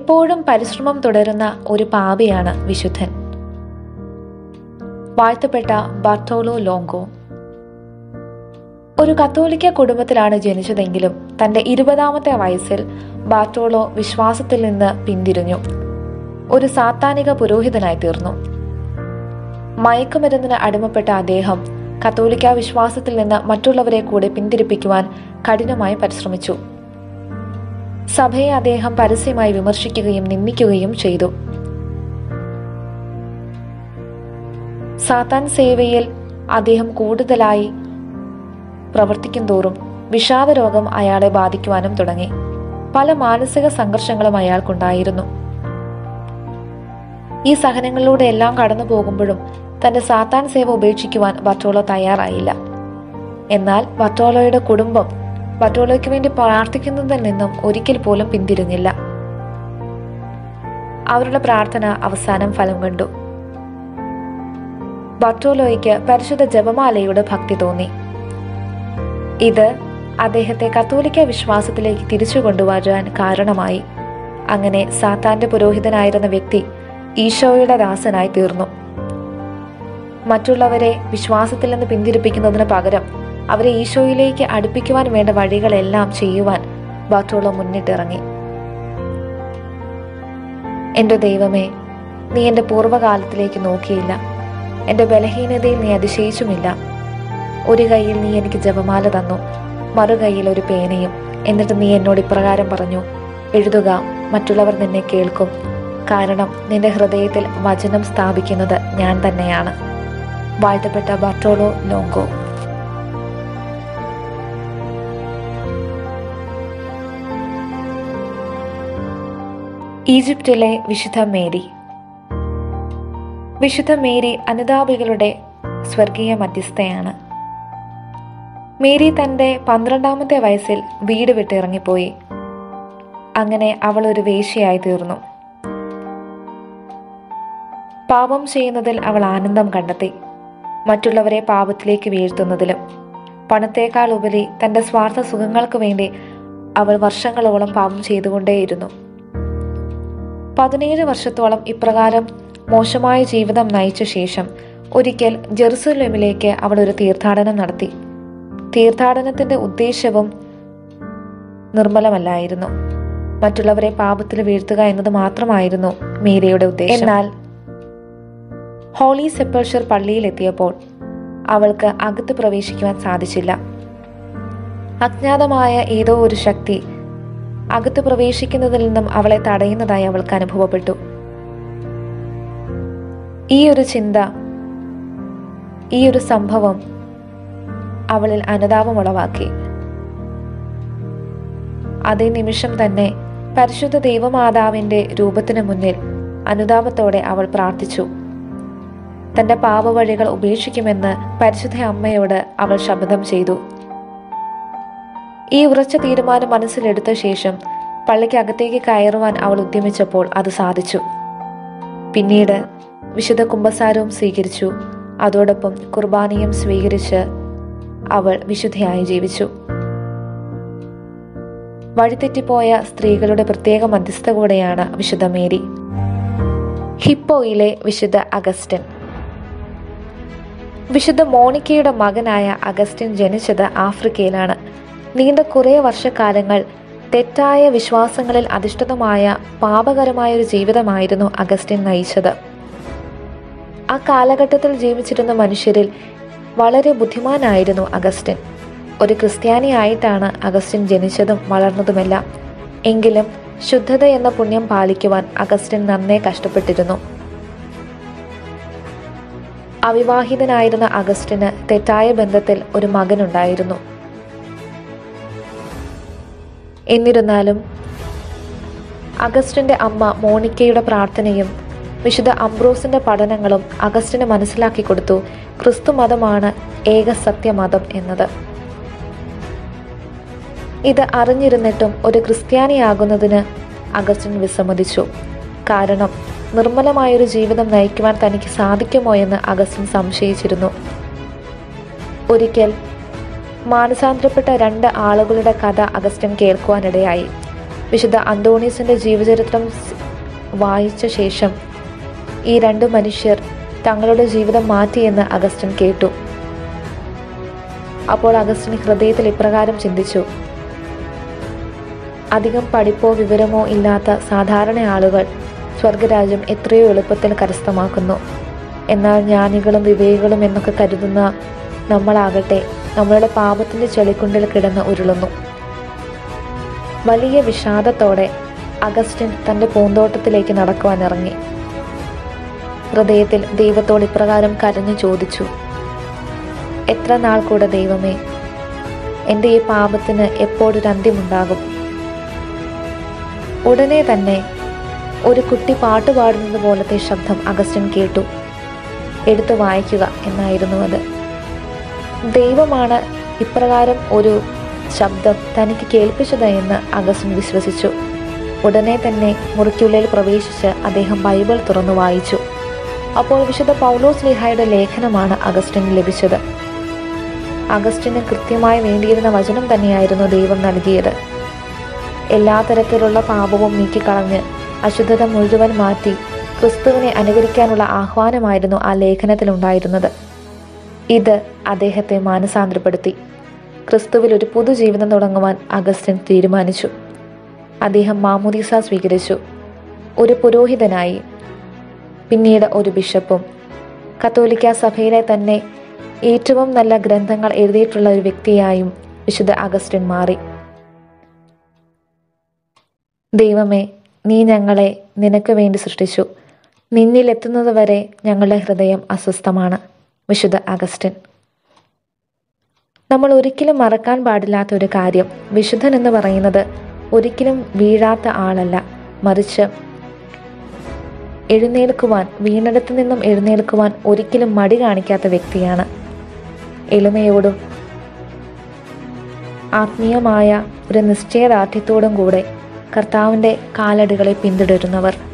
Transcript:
എപ്പോഴും പരിശ്രമം തുടരുന്ന ഒരു പാപിയാണ് വിശുദ്ധൻ വാഴ്ത്തപ്പെട്ട ബർത്തോളോ ലോങ്കോ ഒരു കത്തോലിക്ക കുടുംബത്തിലാണ് ജനിച്ചതെങ്കിലും തന്റെ ഇരുപതാമത്തെ വയസ്സിൽ ബാർട്ടോളോ വിശ്വാസത്തിൽ നിന്ന് പിന്തിരിഞ്ഞു ഒരു സാത്താനിക പുരോഹിതനായി തീർന്നു മയക്കുമരുന്നിന് അടിമപ്പെട്ട അദ്ദേഹം കത്തോലിക്ക വിശ്വാസത്തിൽ നിന്ന് മറ്റുള്ളവരെ കൂടെ പിന്തിരിപ്പിക്കുവാൻ കഠിനമായി പരിശ്രമിച്ചു സഭയെ അദ്ദേഹം പരസ്യമായി വിമർശിക്കുകയും നിന്ദിക്കുകയും ചെയ്തു സാത്താൻ സേവയിൽ അദ്ദേഹം കൂടുതലായി പ്രവർത്തിക്കും തോറും വിഷാദ രോഗം അയാളെ ബാധിക്കുവാനും തുടങ്ങി പല മാനസിക സംഘർഷങ്ങളും അയാൾക്കുണ്ടായിരുന്നു ഈ സഹനങ്ങളിലൂടെ എല്ലാം കടന്നു പോകുമ്പോഴും തന്റെ സാത്താൻ സേവ ഉപേക്ഷിക്കുവാൻ ബട്ടോളോ തയ്യാറായില്ല എന്നാൽ ബട്ടോളോയുടെ കുടുംബം ബട്ടോളോയ്ക്ക് വേണ്ടി പ്രാർത്ഥിക്കുന്നതിൽ നിന്നും ഒരിക്കൽ പോലും പിന്തിരിഞ്ഞില്ല അവരുടെ പ്രാർത്ഥന അവസാനം ഫലം കണ്ടു ബട്ടോലോയ്ക്ക് പരിശുദ്ധ ജപമാലയുടെ ഭക്തി തോന്നി ഇത് അദ്ദേഹത്തെ കത്തോലിക്ക വിശ്വാസത്തിലേക്ക് തിരിച്ചു കൊണ്ടുവരാൻ കാരണമായി അങ്ങനെ സാത്താന്റെ പുരോഹിതനായിരുന്ന വ്യക്തി ഈശോയുടെ ദാസനായി തീർന്നു മറ്റുള്ളവരെ വിശ്വാസത്തിൽ നിന്ന് പിന്തിരിപ്പിക്കുന്നതിന് പകരം അവരെ ഈശോയിലേക്ക് അടുപ്പിക്കുവാൻ വേണ്ട വഴികളെല്ലാം ചെയ്യുവാൻ ബാറ്റോളോ മുന്നിട്ടിറങ്ങി എന്റെ ദൈവമേ നീ എന്റെ പൂർവ്വകാലത്തിലേക്ക് നോക്കിയില്ല എന്റെ ബലഹീനതയിൽ നീ അതിശയിച്ചുമില്ല ഒരു കൈയിൽ നീ എനിക്ക് ജപമാല തന്നു മറു കൈയിൽ ഒരു പേനയും എന്നിട്ട് നീ എന്നോട് ഇപ്രകാരം പറഞ്ഞു എഴുതുക മറ്റുള്ളവർ നിന്നെ കേൾക്കും കാരണം നിന്റെ ഹൃദയത്തിൽ വചനം സ്ഥാപിക്കുന്നത് ഞാൻ തന്നെയാണ് വാഴ്ത്തപ്പെട്ട ബർട്ടോളോ ലോങ്കോ ഈജിപ്തിലെ വിശുദ്ധ മേരി വിശുദ്ധ മേരി അനുതാപികളുടെ സ്വർഗീയ മധ്യസ്ഥയാണ് മേരി തന്റെ പന്ത്രണ്ടാമത്തെ വയസ്സിൽ വീട് വിട്ടിറങ്ങിപ്പോയി അങ്ങനെ അവൾ ഒരു വേശ്യയായി തീർന്നു പാപം ചെയ്യുന്നതിൽ അവൾ ആനന്ദം കണ്ടെത്തി മറ്റുള്ളവരെ പാപത്തിലേക്ക് വീഴ്ത്തുന്നതിലും പണത്തേക്കാൾ ഉപരി തന്റെ സ്വാർത്ഥ സുഖങ്ങൾക്ക് വേണ്ടി അവൾ വർഷങ്ങളോളം പാപം ചെയ്തുകൊണ്ടേയിരുന്നു പതിനേഴ് വർഷത്തോളം ഇപ്രകാരം മോശമായ ജീവിതം നയിച്ച ശേഷം ഒരിക്കൽ ജെറുസലേമിലേക്ക് അവൾ ഒരു തീർത്ഥാടനം നടത്തി തീർത്ഥാടനത്തിന്റെ ഉദ്ദേശവും നിർമ്മലമല്ലായിരുന്നു മറ്റുള്ളവരെ പാപത്തിൽ വീഴ്ത്തുക എന്നത് മാത്രമായിരുന്നു മീരയുടെ ഉദ്ദേശം എന്നാൽ ഹോളി സെപ്പൾഷർ പള്ളിയിലെത്തിയപ്പോൾ അവൾക്ക് അകത്ത് പ്രവേശിക്കുവാൻ സാധിച്ചില്ല അജ്ഞാതമായ ഏതോ ഒരു ശക്തി അകത്ത് പ്രവേശിക്കുന്നതിൽ നിന്നും അവളെ തടയുന്നതായി അവൾക്ക് അനുഭവപ്പെട്ടു ഈ ഒരു ചിന്ത ഈ ഒരു സംഭവം അവളിൽ അനുതാപം ഉളവാക്കി അതേ നിമിഷം തന്നെ പരിശുദ്ധ ദൈവമാതാവിന്റെ രൂപത്തിനു മുന്നിൽ അനുതാപത്തോടെ അവൾ പ്രാർത്ഥിച്ചു തന്റെ പാപവഴികൾ ഉപേക്ഷിക്കുമെന്ന് പരിശുദ്ധ അമ്മയോട് അവൾ ശപഥം ചെയ്തു ഈ ഉറച്ച തീരുമാനം മനസ്സിലെടുത്ത ശേഷം പള്ളിക്ക് അകത്തേക്ക് കയറുവാൻ അവൾ ഉദ്യമിച്ചപ്പോൾ അത് സാധിച്ചു പിന്നീട് വിശുദ്ധ കുംഭസാരവും സ്വീകരിച്ചു അതോടൊപ്പം കുർബാനയും സ്വീകരിച്ച് അവൾ വിശുദ്ധയായി ജീവിച്ചു വഴിതെറ്റിപ്പോയ സ്ത്രീകളുടെ പ്രത്യേക മധ്യസ്ഥ കൂടെയാണ് വിശുദ്ധ മേരി ഹിപ്പോയിലെ വിശുദ്ധ അഗസ്റ്റിൻ വിശുദ്ധ മോണിക്കയുടെ മകനായ അഗസ്റ്റിൻ ജനിച്ചത് ആഫ്രിക്കയിലാണ് നീണ്ട കുറേ വർഷക്കാലങ്ങൾ തെറ്റായ വിശ്വാസങ്ങളിൽ അധിഷ്ഠിതമായ പാപകരമായ ഒരു ജീവിതമായിരുന്നു അഗസ്റ്റിൻ നയിച്ചത് ആ കാലഘട്ടത്തിൽ ജീവിച്ചിരുന്ന മനുഷ്യരിൽ വളരെ ബുദ്ധിമാനായിരുന്നു അഗസ്റ്റിൻ ഒരു ക്രിസ്ത്യാനിയായിട്ടാണ് അഗസ്റ്റിൻ ജനിച്ചതും വളർന്നതുമെല്ലാം എങ്കിലും ശുദ്ധത എന്ന പുണ്യം പാലിക്കുവാൻ അഗസ്റ്റിൻ നന്നേ കഷ്ടപ്പെട്ടിരുന്നു അവിവാഹിതനായിരുന്ന അഗസ്റ്റിന് തെറ്റായ ബന്ധത്തിൽ ഒരു മകനുണ്ടായിരുന്നു എന്നിരുന്നാലും അഗസ്റ്റിന്റെ അമ്മ മോണിക്കയുടെ പ്രാർത്ഥനയും വിശുദ്ധ അംബ്രോസിന്റെ പഠനങ്ങളും അഗസ്റ്റിന് മനസ്സിലാക്കി കൊടുത്തു ക്രിസ്തു മതമാണ് ഏക സത്യമതം എന്നത് ഇത് അറിഞ്ഞിരുന്നിട്ടും ഒരു ക്രിസ്ത്യാനിയാകുന്നതിന് അഗസ്റ്റിൻ വിസമ്മതിച്ചു കാരണം നിർമ്മലമായൊരു ജീവിതം നയിക്കുവാൻ തനിക്ക് സാധിക്കുമോ എന്ന് അഗസ്റ്റിൻ സംശയിച്ചിരുന്നു ഒരിക്കൽ മാനസാന്തരപ്പെട്ട രണ്ട് ആളുകളുടെ കഥ അഗസ്റ്റിൻ കേൾക്കുവാനിടയായി വിശുദ്ധ അന്തോണീസിന്റെ ജീവചരിത്രം സ് വായിച്ച ശേഷം ഈ രണ്ടു മനുഷ്യർ തങ്ങളുടെ ജീവിതം മാറ്റിയെന്ന് അഗസ്റ്റിൻ കേട്ടു അപ്പോൾ അഗസ്റ്റിൻ ഹൃദയത്തിൽ ഇപ്രകാരം ചിന്തിച്ചു അധികം പഠിപ്പോ വിവരമോ ഇല്ലാത്ത സാധാരണ ആളുകൾ സ്വർഗരാജ്യം എത്രയോ എളുപ്പത്തിൽ കരസ്ഥമാക്കുന്നു എന്നാൽ ജ്ഞാനികളും വിവേകികളും എന്നൊക്കെ കരുതുന്ന നമ്മളാകട്ടെ നമ്മളുടെ പാപത്തിന്റെ ചെളിക്കുണ്ടിൽ കിടന്ന് ഉരുളുന്നു വലിയ വിഷാദത്തോടെ അഗസ്റ്റിൻ തന്റെ പൂന്തോട്ടത്തിലേക്ക് നടക്കുവാൻ ഇറങ്ങി ഹൃദയത്തിൽ ദൈവത്തോട് ഇപ്രകാരം കരഞ്ഞു ചോദിച്ചു എത്ര നാൾ കൂടെ ദൈവമേ എൻ്റെ ഈ പാപത്തിന് എപ്പോഴൊരു അന്ത്യമുണ്ടാകും ഉടനെ തന്നെ ഒരു കുട്ടി പാട്ട് പാടുന്നത് പോലത്തെ ശബ്ദം അഗസ്റ്റിൻ കേട്ടു എടുത്തു വായിക്കുക എന്നായിരുന്നു അത് ദൈവമാണ് ഇപ്രകാരം ഒരു ശബ്ദം തനിക്ക് കേൾപ്പിച്ചത് എന്ന് അഗസ്റ്റിൻ വിശ്വസിച്ചു ഉടനെ തന്നെ മുറിക്കുള്ളിൽ പ്രവേശിച്ച് അദ്ദേഹം ബൈബിൾ തുറന്നു വായിച്ചു അപ്പോൾ വിശുദ്ധ പൗലോസ് ലിഹായുടെ ലേഖനമാണ് അഗസ്റ്റിന് ലഭിച്ചത് അഗസ്റ്റിന് കൃത്യമായി വേണ്ടിയിരുന്ന വചനം തന്നെയായിരുന്നു ദൈവം നൽകിയത് എല്ലാ തരത്തിലുള്ള പാപവും നീക്കിക്കളഞ്ഞ് അശുദ്ധത മുഴുവൻ മാറ്റി ക്രിസ്തുവിനെ അനുകരിക്കാനുള്ള ആഹ്വാനമായിരുന്നു ആ ലേഖനത്തിലുണ്ടായിരുന്നത് ഇത് അദ്ദേഹത്തെ മാനസാന്തരപ്പെടുത്തി ക്രിസ്തുവിൽ ഒരു പുതുജീവിതം തുടങ്ങുവാൻ അഗസ്റ്റിൻ തീരുമാനിച്ചു അദ്ദേഹം മാമുദീസ സ്വീകരിച്ചു ഒരു പുരോഹിതനായി പിന്നീട് ഒരു ബിഷപ്പും കത്തോലിക്ക സഭയിലെ തന്നെ ഏറ്റവും നല്ല ഗ്രന്ഥങ്ങൾ എഴുതിയിട്ടുള്ള ഒരു വ്യക്തിയായും വിശുദ്ധ അഗസ്റ്റിൻ മാറി ദൈവമേ നീ ഞങ്ങളെ നിനക്ക് വേണ്ടി സൃഷ്ടിച്ചു നിന്നിലെത്തുന്നത് വരെ ഞങ്ങളുടെ ഹൃദയം അസ്വസ്ഥമാണ് വിശുദ്ധ അഗസ്റ്റിൻ നമ്മൾ ഒരിക്കലും മറക്കാൻ പാടില്ലാത്ത ഒരു കാര്യം വിശുദ്ധൻ എന്ന് പറയുന്നത് ഒരിക്കലും വീഴാത്ത ആളല്ല മറിച്ച് എഴുന്നേൽക്കുവാൻ വീണിടത്തു നിന്നും എഴുന്നേൽക്കുവാൻ ഒരിക്കലും മടി കാണിക്കാത്ത വ്യക്തിയാണ് എളിമയോടും ആത്മീയമായ ഒരു നിശ്ചയദാർഢ്യത്തോടും കൂടെ കർത്താവിൻ്റെ കാലടികളെ പിന്തുടരുന്നവർ